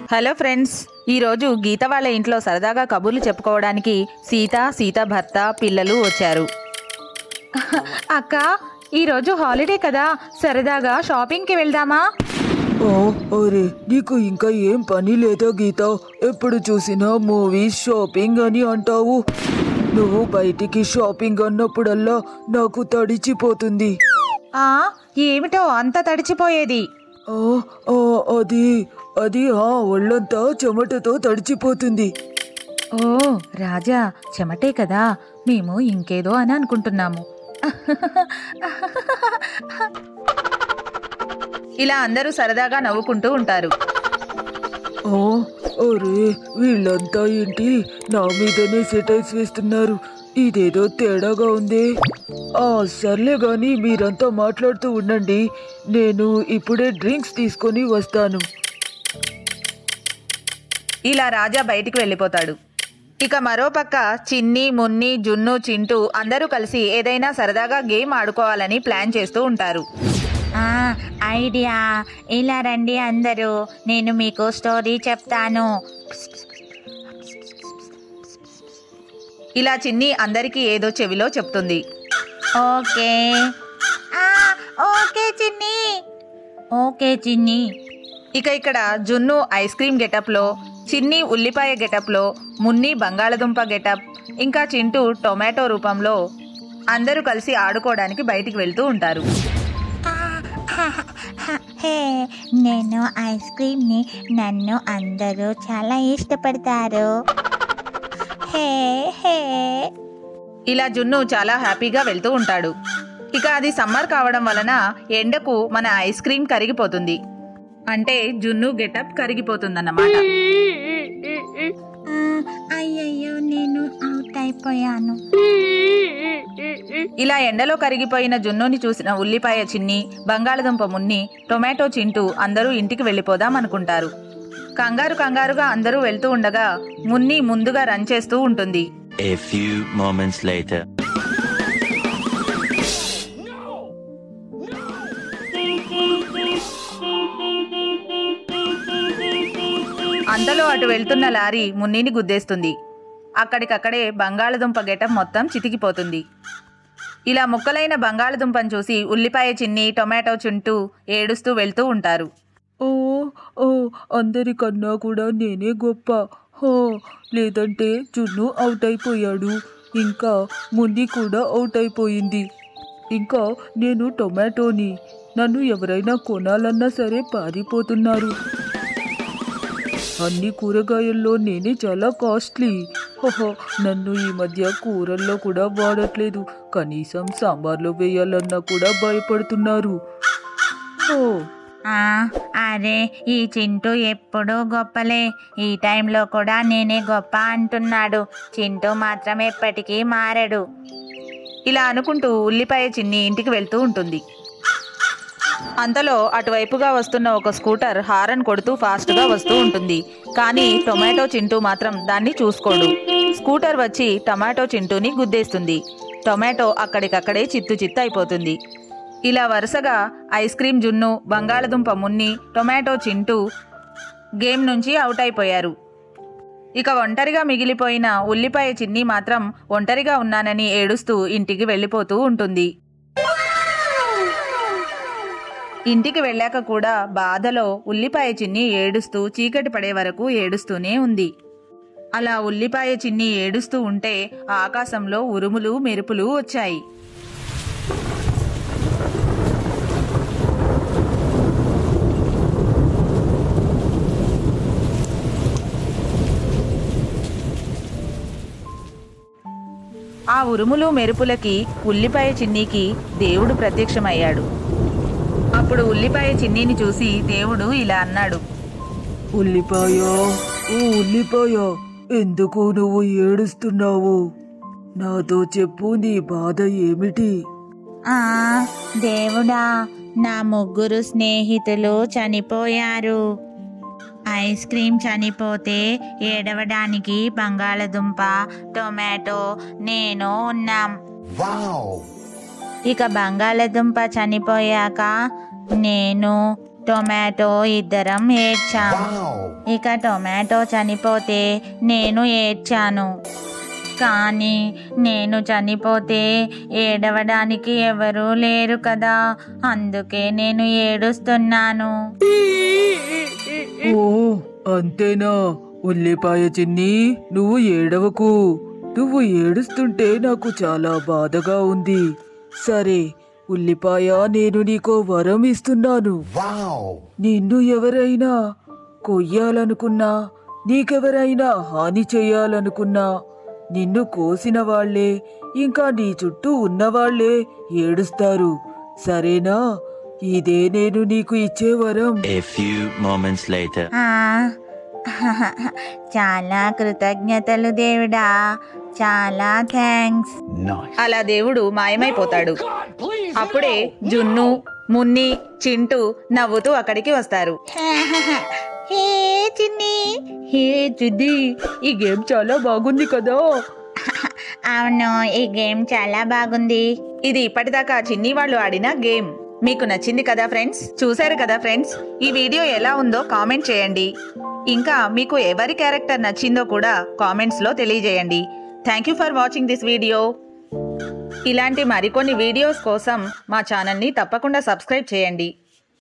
Hello friends ఈరోజు గీత వాళ్ళ ఇంట్లో సరదాగా కబుర్లు చెప్పుకోవడానికి సీత సీత భర్త పిల్లలు వచ్చారు అక్క ఈరోజు హాలిడే కదా సరదాగా షాపింగ్కి వెళ్దామా ఓ అరే నీకు ఇంకా ఏం పని లేదా గీత ఎప్పుడు చూసినా మూవీస్ షాపింగ్ అని అంటావు నువ్వు బయటికి షాపింగ్ అన్నప్పుడల్లా నాకు తడిచిపోతుంది ఆ ఏమిటో అంత తడిచిపోయేది ఆ, ఆ, అది అది ఆ ఒళ్ళంతా చెమటతో తడిచిపోతుంది ఓ రాజా చెమటే కదా మేము ఇంకేదో అని అనుకుంటున్నాము ఇలా అందరూ సరదాగా నవ్వుకుంటూ ఉంటారు ఆ, అరే వీళ్ళంతా ఏంటి నా మీదనే సెటైల్స్ వేస్తున్నారు ఇదేదో తేడాగా ఉంది ఆ సర్లే గాని మీరంతా మాట్లాడుతూ ఉండండి నేను ఇప్పుడే డ్రింక్స్ తీసుకొని వస్తాను ఇలా రాజా బయటికి వెళ్ళిపోతాడు ఇక మరోపక్క చిన్ని మున్ని జున్ను చింటూ అందరూ కలిసి ఏదైనా సరదాగా గేమ్ ఆడుకోవాలని ప్లాన్ చేస్తూ ఉంటారు ఆ, ఐడియా ఇలా రండి అందరూ నేను మీకు స్టోరీ చెప్తాను ఇలా చిన్ని అందరికీ ఏదో చెవిలో చెప్తుంది ఓకే ఆ, ఓకే చిన్ని ఓకే చిన్ని ఇక ఇక్కడ జున్ను ఐస్ క్రీమ్ గెటప్లో చిన్ని ఉల్లిపాయ గెటప్లో మున్ని బంగాళదుంప గెటప్ ఇంకా చింటూ టొమాటో రూపంలో అందరూ కలిసి ఆడుకోవడానికి బయటికి వెళ్తూ ఉంటారు హే నేను ఐస్ క్రీమ్ని నన్ను అందరూ చాలా ఇష్టపడతారు హే హే ఇలా జున్ను చాలా హ్యాపీగా వెళ్తూ ఉంటాడు ఇక అది సమ్మర్ కావడం వలన ఎండకు మన ఐస్ క్రీమ్ కరిగిపోతుంది అంటే జున్ను గెటప్ కరిగిపోతుందన్నమాట ఆ, అయ్యయ్యో నేను అవుట్ అయిపోయాను ఇలా ఎండలో కరిగిపోయిన జున్నుని చూసిన ఉల్లిపాయ చిన్ని బంగాళదుంప మున్ని టొమాటో చింటూ అందరూ ఇంటికి వెళ్ళిపోదాం అనుకుంటారు కంగారు కంగారుగా అందరూ వెళ్తూ ఉండగా మున్ని ముందుగా రన్ చేస్తూ ఉంటుంది A few moments later. అంతలో అటు వెళ్తున్న లారీ మున్నిని గుద్దేస్తుంది అక్కడికక్కడే బంగాళదుంప గెటప్ మొత్తం చితికిపోతుంది ఇలా ముక్కలైన బంగాళదుంపను చూసి ఉల్లిపాయ చిన్ని టొమాటో చుంటూ ఏడుస్తూ వెళ్తూ ఉంటారు ఓ ఓ అందరికన్నా కూడా నేనే గొప్ప హో లేదంటే జున్ను అవుట్ అయిపోయాడు ఇంకా మున్ని కూడా అవుట్ అయిపోయింది ఇంకా నేను టొమాటోని నన్ను ఎవరైనా కొనాలన్నా సరే పారిపోతున్నారు అన్ని కూరగాయల్లో నేనే చాలా కాస్ట్లీ హోహో నన్ను ఈ మధ్య కూరల్లో కూడా వాడట్లేదు కనీసం సాంబార్లో వేయాలన్నా కూడా భయపడుతున్నారు ఓ ఆ, అరే ఈ చింటూ ఎప్పుడూ గొప్పలే ఈ టైంలో కూడా నేనే గొప్ప అంటున్నాడు చింటూ మాత్రం ఎప్పటికీ మారడు ఇలా అనుకుంటూ ఉల్లిపాయ చిన్ని ఇంటికి వెళ్తూ ఉంటుంది అంతలో అటువైపుగా వస్తున్న ఒక స్కూటర్ హారన్ కొడుతూ ఫాస్ట్గా వస్తూ ఉంటుంది కానీ టొమాటో చింటూ మాత్రం దాన్ని చూసుకోడు స్కూటర్ వచ్చి టమాటో చింటూని గుద్దేస్తుంది టొమాటో అక్కడికక్కడే చిత్తు చిత్తు అయిపోతుంది ఇలా వరుసగా ఐస్ క్రీమ్ జున్ను బంగాళదుంప మున్ని టొమాటో చింటూ గేమ్ నుంచి అవుట్ అయిపోయారు ఇక ఒంటరిగా మిగిలిపోయిన ఉల్లిపాయ చిన్ని మాత్రం ఒంటరిగా ఉన్నానని ఏడుస్తూ ఇంటికి వెళ్ళిపోతూ ఉంటుంది ఇంటికి వెళ్ళాక కూడా బాధలో ఉల్లిపాయ చిన్ని ఏడుస్తూ చీకటి పడే వరకు ఏడుస్తూనే ఉంది అలా ఉల్లిపాయ చిన్ని ఏడుస్తూ ఉంటే ఆకాశంలో ఉరుములు మెరుపులు వచ్చాయి ఆ ఉరుములు మెరుపులకి ఉల్లిపాయ చిన్నికి దేవుడు ప్రత్యక్షమయ్యాడు అప్పుడు ఉల్లిపాయ చిన్నీని చూసి దేవుడు ఇలా అన్నాడు ఉల్లిపాయ ఓ ఉల్లిపాయ ఎందుకు నువ్వు ఏడుస్తున్నావు నాతో చెప్పు నీ బాధ ఏమిటి ఆ దేవుడా నా ముగ్గురు స్నేహితులు చనిపోయారు ఐస్ క్రీమ్ చనిపోతే ఏడవడానికి బంగాళదుంప టొమాటో నేను ఉన్నాం ఇక బంగాళదుంప చనిపోయాక నేను టొమాటో ఇద్దరం ఏడ్చాం ఇక టొమాటో చనిపోతే నేను ఏడ్చాను కానీ నేను చనిపోతే ఏడవడానికి ఎవరూ లేరు కదా అందుకే నేను ఏడుస్తున్నాను ఓ అంతేనా ఉల్లిపాయ చిన్ని నువ్వు ఏడవకు నువ్వు ఏడుస్తుంటే నాకు చాలా బాధగా ఉంది సరే ఉల్లిపాయ నేను నీకో వరం ఇస్తున్నాను నిన్ను ఎవరైనా కొయ్యాలనుకున్నా నీకెవరైనా హాని చేయాలనుకున్నా నిన్ను కోసిన వాళ్ళే ఇంకా నీ చుట్టూ ఉన్నవాళ్లే ఏడుస్తారు సరేనా ఇదే నేను నీకు ఇచ్చే వరం A few moments later. ఆ, చాలా కృతజ్ఞతలు దేవుడా చాలా థ్యాంక్స్ అలా దేవుడు మాయమైపోతాడు అప్పుడే జున్ను మున్ని చింటూ నవ్వుతూ అక్కడికి వస్తారు హే చిన్ని హే చిద్ది ఈ గేమ్ చాలా బాగుంది కదా అవును ఈ గేమ్ చాలా బాగుంది ఇది ఇప్పటిదాకా చిన్ని వాళ్ళు ఆడిన గేమ్ మీకు నచ్చింది కదా ఫ్రెండ్స్ చూశారు కదా ఫ్రెండ్స్ ఈ వీడియో ఎలా ఉందో కామెంట్ చేయండి ఇంకా మీకు ఎవరి క్యారెక్టర్ నచ్చిందో కూడా కామెంట్స్ లో తెలియజేయండి thank you for watching this video ఇలాంటి మరికొన్ని వీడియోస్ కోసం మా ఛానల్ని తప్పకుండా సబ్స్క్రైబ్ చేయండి